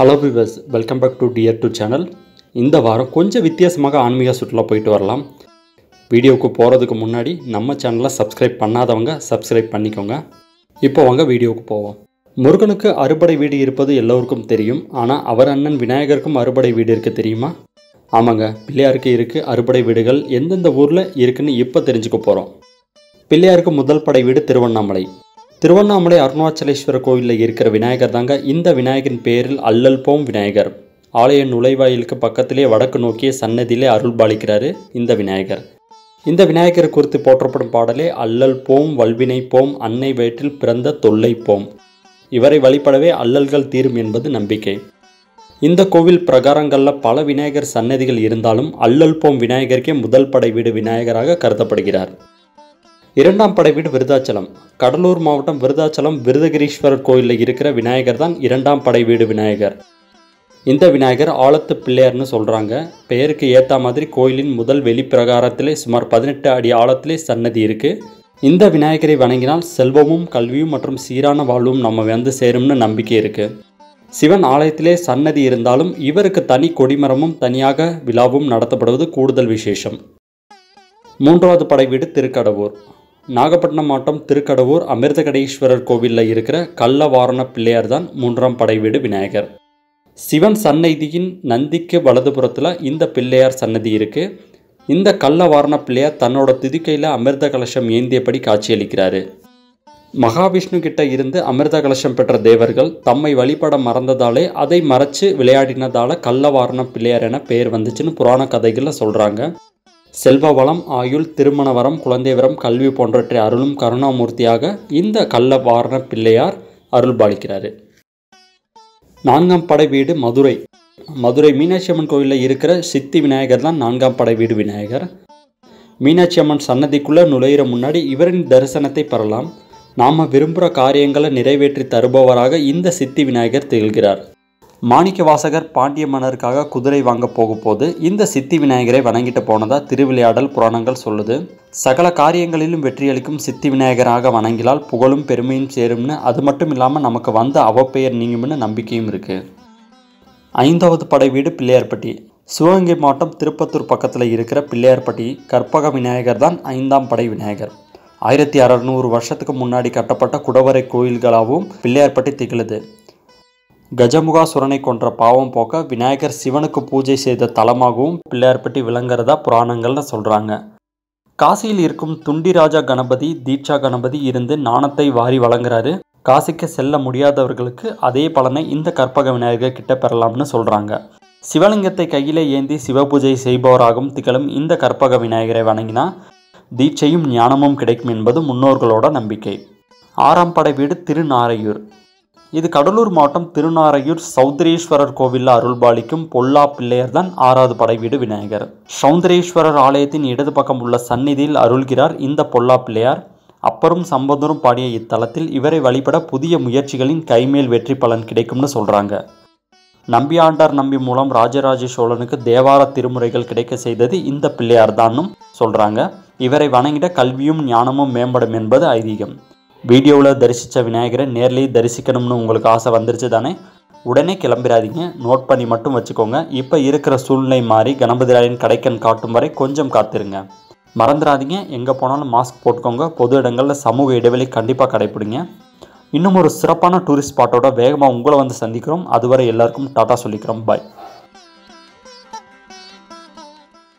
hello viewers welcome back to dear to channel இந்த வாரம் கொஞ்சம் வித்தியாசமாக ஆன்மீக சுற்றுலா போயிட்டு வரலாம் வீடியோவுக்கு போகிறதுக்கு முன்னாடி நம்ம சேனலை சப்ஸ்கிரைப் பண்ணாதவங்க சப்ஸ்கிரைப் பண்ணிக்கோங்க இப்போ வாங்க வீடியோவுக்கு போவோம் முருகனுக்கு அறுபடை வீடு இருப்பது எல்லோருக்கும் தெரியும் ஆனால் அவர் அண்ணன் விநாயகருக்கும் அறுபடை வீடு இருக்குது தெரியுமா ஆமாங்க பிள்ளையாருக்கு இருக்குது அறுபடை வீடுகள் எந்தெந்த ஊரில் இருக்குன்னு இப்போ தெரிஞ்சுக்க போகிறோம் பிள்ளையாருக்கு முதல் படை வீடு திருவண்ணாமலை திருவண்ணாமலை அருணாச்சலேஸ்வரர் கோயிலில் இருக்கிற விநாயகர் தாங்க இந்த விநாயகரின் பேரில் அல்லல் போம் விநாயகர் ஆலய நுழைவாயிலுக்கு பக்கத்திலே வடக்கு நோக்கிய சன்னதியிலே அருள் பாலிக்கிறாரு இந்த விநாயகர் இந்த விநாயகர் குறித்து போற்றப்படும் பாடலே அல்லல் போம் வல்வினை போம் அன்னை வயிற்றில் பிறந்த தொல்லை போம் இவரை வழிபடவே அல்லல்கள் தீரும் என்பது நம்பிக்கை இந்த கோவில் பிரகாரங்களில் பல விநாயகர் சன்னதிகள் இருந்தாலும் அல்லல் போம் விநாயகருக்கே முதல் படை வீடு விநாயகராக கருதப்படுகிறார் இரண்டாம் படை வீடு விருதாச்சலம் கடலூர் மாவட்டம் விருதாச்சலம் விருதகிரீஸ்வரர் கோயிலில் இருக்கிற விநாயகர் தான் இரண்டாம் படை வீடு விநாயகர் இந்த விநாயகர் ஆழத்து பிள்ளையார்னு சொல்கிறாங்க பெயருக்கு ஏற்ற மாதிரி கோயிலின் முதல் வெளிப்பிரகாரத்திலே சுமார் பதினெட்டு அடி ஆழத்திலே சன்னதி இருக்குது இந்த விநாயகரை வணங்கினால் செல்வமும் கல்வியும் மற்றும் சீரான வாழ்வும் நம்ம வந்து சேரும்னு நம்பிக்கை இருக்குது சிவன் ஆலயத்திலே சன்னதி இருந்தாலும் இவருக்கு தனி கொடிமரமும் தனியாக விழாவும் நடத்தப்படுவது கூடுதல் விசேஷம் மூன்றாவது படை வீடு திருக்கடவூர் நாகப்பட்டினம் மாவட்டம் திருக்கடவூர் அமிர்தகடீஸ்வரர் கோவிலில் இருக்கிற கள்ளவாரண பிள்ளையார் தான் மூன்றாம் படை வீடு விநாயகர் சிவன் சன்னதியின் நந்திக்கு வலதுபுறத்தில் இந்த பிள்ளையார் சன்னதி இருக்கு இந்த கள்ளவாரண பிள்ளையார் தன்னோட திதிக்கையில் அமிர்த கலசம் ஏந்தியபடி காட்சியளிக்கிறாரு மகாவிஷ்ணு கிட்ட இருந்து அமிர்த கலசம் பெற்ற தேவர்கள் தம்மை வழிபட மறந்ததாலே அதை மறைச்சு விளையாடினதால கள்ளவாரண பிள்ளையார் என பெயர் வந்துச்சுன்னு புராண கதைகளில் சொல்கிறாங்க செல்வ வளம் ஆயுள் திருமண வரம் குழந்தை வரம் கல்வி போன்றவற்றை அருளும் கருணாமூர்த்தியாக இந்த கள்ளவாரண பிள்ளையார் அருள் பாலிக்கிறாரு நான்காம் படை வீடு மதுரை மதுரை மீனாட்சி அம்மன் கோயிலில் இருக்கிற சித்தி விநாயகர் தான் நான்காம் படை வீடு விநாயகர் மீனாட்சி அம்மன் சன்னதிக்குள்ளே நுழையிற முன்னாடி இவரின் தரிசனத்தை பெறலாம் நாம் விரும்புகிற காரியங்களை நிறைவேற்றி தருபவராக இந்த சித்தி விநாயகர் திகழ்கிறார் மாணிக்க வாசகர் பாண்டிய மன்னருக்காக குதிரை வாங்க போகும்போது இந்த சித்தி விநாயகரை வணங்கிட்டு போனதா திருவிளையாடல் புராணங்கள் சொல்லுது சகல காரியங்களிலும் வெற்றியளிக்கும் சித்தி விநாயகராக வணங்கினால் புகழும் பெருமையும் சேரும்னு அது மட்டும் இல்லாமல் நமக்கு வந்த அவப்பெயர் நீங்கும்னு நம்பிக்கையும் இருக்குது ஐந்தாவது படை வீடு பிள்ளையார்பட்டி சிவகங்கை மாவட்டம் திருப்பத்தூர் பக்கத்தில் இருக்கிற பிள்ளையார்பட்டி கற்பக விநாயகர் தான் ஐந்தாம் படை விநாயகர் ஆயிரத்தி அறநூறு வருஷத்துக்கு முன்னாடி கட்டப்பட்ட குடவரை கோயில்களாகவும் பிள்ளையார்பட்டி திகழுது கஜமுகாசுரனை கொன்ற பாவம் போக்க விநாயகர் சிவனுக்கு பூஜை செய்த தலமாகவும் பிள்ளையார்பட்டி விளங்குறதா புராணங்கள்னு சொல்கிறாங்க காசியில் இருக்கும் துண்டிராஜா கணபதி தீட்சா கணபதி இருந்து நாணத்தை வாரி வழங்குறாரு காசிக்கு செல்ல முடியாதவர்களுக்கு அதே பலனை இந்த கற்பக விநாயகர் கிட்ட பெறலாம்னு சொல்கிறாங்க சிவலிங்கத்தை கையிலே ஏந்தி சிவபூஜை செய்பவராகவும் திகழும் இந்த கற்பக விநாயகரை வணங்கினா தீட்சையும் ஞானமும் கிடைக்கும் என்பது முன்னோர்களோட நம்பிக்கை ஆறாம் படை வீடு திருநாரையூர் இது கடலூர் மாவட்டம் திருநாரையூர் சௌந்தரேஸ்வரர் கோவிலில் அருள்பாலிக்கும் பொல்லா பிள்ளையர் தான் ஆறாவது படை வீடு விநாயகர் சௌந்தரேஸ்வரர் ஆலயத்தின் இடது பக்கம் உள்ள சந்நிதியில் அருள்கிறார் இந்த பொல்லா பிள்ளையார் அப்பரும் சம்பந்தரும் பாடிய இத்தலத்தில் இவரை வழிபட புதிய முயற்சிகளின் கைமேல் வெற்றி பலன் கிடைக்கும்னு சொல்கிறாங்க நம்பியாண்டார் நம்பி மூலம் ராஜராஜ சோழனுக்கு தேவார திருமுறைகள் கிடைக்க செய்தது இந்த பிள்ளையார் தானும் சொல்கிறாங்க இவரை வணங்கிட கல்வியும் ஞானமும் மேம்படும் என்பது ஐதீகம் வீடியோவில் தரிசித்த விநாயகரை நேர்லேயே தரிசிக்கணும்னு உங்களுக்கு ஆசை வந்துருச்சு தானே உடனே கிளம்பிடாதீங்க நோட் பண்ணி மட்டும் வச்சுக்கோங்க இப்போ இருக்கிற சூழ்நிலை மாறி கணபதிராயன் கடைக்கன் காட்டும் வரை கொஞ்சம் காத்திருங்க மறந்துடாதீங்க எங்கே போனாலும் மாஸ்க் போட்டுக்கோங்க பொது இடங்களில் சமூக இடைவெளி கண்டிப்பாக கடைப்பிடிங்க இன்னும் ஒரு சிறப்பான டூரிஸ்ட் ஸ்பாட்டோட வேகமாக உங்களை வந்து சந்திக்கிறோம் அதுவரை எல்லாருக்கும் டாட்டா சொல்லிக்கிறோம் பாய்